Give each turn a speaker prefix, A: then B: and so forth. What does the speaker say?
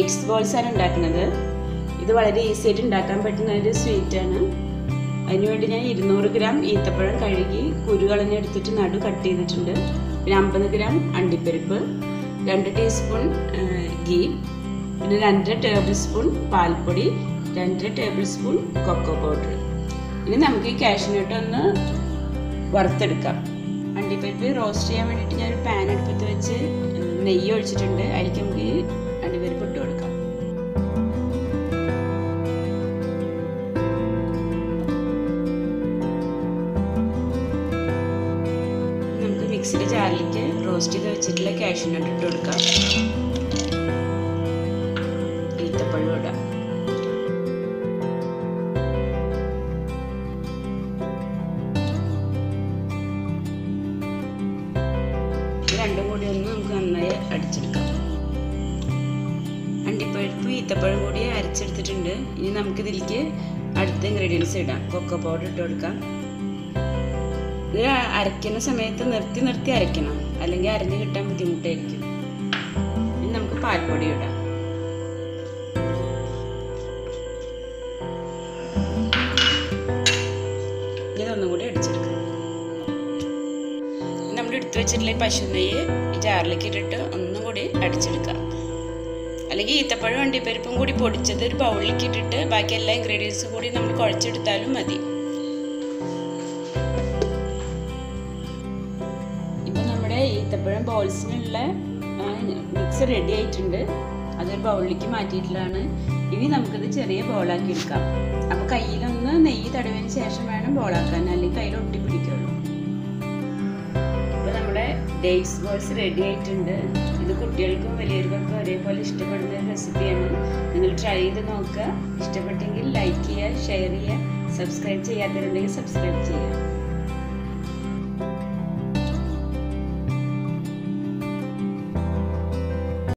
A: dates balls ആണ് ഉണ്ടാക്കുന്നത് ഇത് വളരെ ഈസി ആയിട്ട് ഉണ്ടാക്കാൻ പറ്റുന്ന ഒരു സ്വീറ്റാണ് അതിനുവേണ്ടി ഞാൻ ഇരുന്നൂറ് ഗ്രാം ഈത്തപ്പഴം കഴുകി കുരു കളഞ്ഞെടുത്തിട്ട് നടു കട്ട് ചെയ്തിട്ടുണ്ട് പിന്നെ അമ്പത് ഗ്രാം അണ്ടിപ്പരിപ്പ് രണ്ട് ടീസ്പൂൺ ഗീ പിന്നെ രണ്ടര ടേബിൾ സ്പൂൺ പാൽപ്പൊടി രണ്ടര ടേബിൾ സ്പൂൺ കൊക്കോ പൗഡർ ഇനി നമുക്ക് ഈ കാഷ്യൂനട്ട് ഒന്ന് വറുത്തെടുക്കാം അണ്ടിപ്പരിപ്പ് റോസ്റ്റ് ചെയ്യാൻ വേണ്ടിയിട്ട് ഞാൻ ഒരു പാൻ അടുപ്പത്ത് വെച്ച് നെയ്യ് ഒഴിച്ചിട്ടുണ്ട് അതിലേക്ക് നമുക്ക് ഈ അണ്ടിപ്പരിപ്പ് ഇട്ട് കൊടുക്കാം നമുക്ക് മിക്സിയുടെ ജാറിലേക്ക് റോസ്റ്റ് ചെയ്ത് വെച്ചിട്ടുള്ള കാഷ്യൂനട്ട് ഇട്ട് കൊടുക്കാം ഈത്തപ്പഴം ഇടാം ഇത് രണ്ടും കൂടി ഒന്ന് നമുക്ക് നന്നായി അടിച്ചെടുക്കാം അണ്ടിപ്പഴുപ്പ് ഈത്തപ്പഴം കൂടി അരച്ചെടുത്തിട്ടുണ്ട് ഇനി നമുക്ക് ഇതിലേക്ക് അടുത്ത ഇൻഗ്രീഡിയൻസ് ഇടാം കൊക്കോ പൗഡർ ഇട്ട് കൊടുക്കാം ഇത് അരയ്ക്കുന്ന സമയത്ത് നിർത്തി നിർത്തി അരയ്ക്കണം അല്ലെങ്കിൽ അരഞ്ഞ് കിട്ടാൻ ബുദ്ധിമുട്ടായിരിക്കും ഇനി നമുക്ക് പാൽപ്പൊടി ഇടാം ഇതൊന്നും കൂടി അടിച്ചെടുക്കാം നമ്മൾ എടുത്തു വെച്ചിട്ടുള്ള ഈ പശു നെയ്യ് ഈ ജാറിലേക്ക് ഇട്ടിട്ട് ഒന്നും കൂടി അടിച്ചെടുക്കാം അല്ലെങ്കിൽ ഈത്തപ്പഴം അണ്ടിപ്പരിപ്പും കൂടി പൊടിച്ചത് ഒരു ബൗളിലേക്ക് ഇട്ടിട്ട് ബാക്കി എല്ലാ ഇൻഗ്രീഡിയൻസും കൂടി നമ്മൾ കുഴച്ചെടുത്താലും മതി ഇപ്പം നമ്മുടെ ഈത്തപ്പഴം ബോൾസിനുള്ള മിക്സ് റെഡി ആയിട്ടുണ്ട് അതൊരു ബൗളിലേക്ക് മാറ്റിയിട്ടുള്ളതാണ് ഇനി നമുക്കിത് ചെറിയ ബോളാക്കി എടുക്കാം അപ്പോൾ കയ്യിലൊന്ന് നെയ്യ് തടവിന് ശേഷം വേണം ബോളാക്കാൻ അല്ലെങ്കിൽ കയ്യിൽ ഒട്ടി പിടിക്കുള്ളൂ ഇപ്പോൾ നമ്മുടെ ഡേറ്റ്സ് ബോൾസ് റെഡി ആയിട്ടുണ്ട് ഇത് കുട്ടികൾക്കും വലിയവർക്കൊക്കെ ഒരേപോലെ ഇഷ്ടപ്പെടുന്ന ഒരു റെസിപ്പിയാണ് നിങ്ങൾ ട്രൈ ചെയ്ത് നോക്കുക ഇഷ്ടപ്പെട്ടെങ്കിൽ ലൈക്ക് ചെയ്യുക ഷെയർ ചെയ്യുക സബ്സ്ക്രൈബ് ചെയ്യാത്തവരുണ്ടെങ്കിൽ സബ്സ്ക്രൈബ് ചെയ്യുക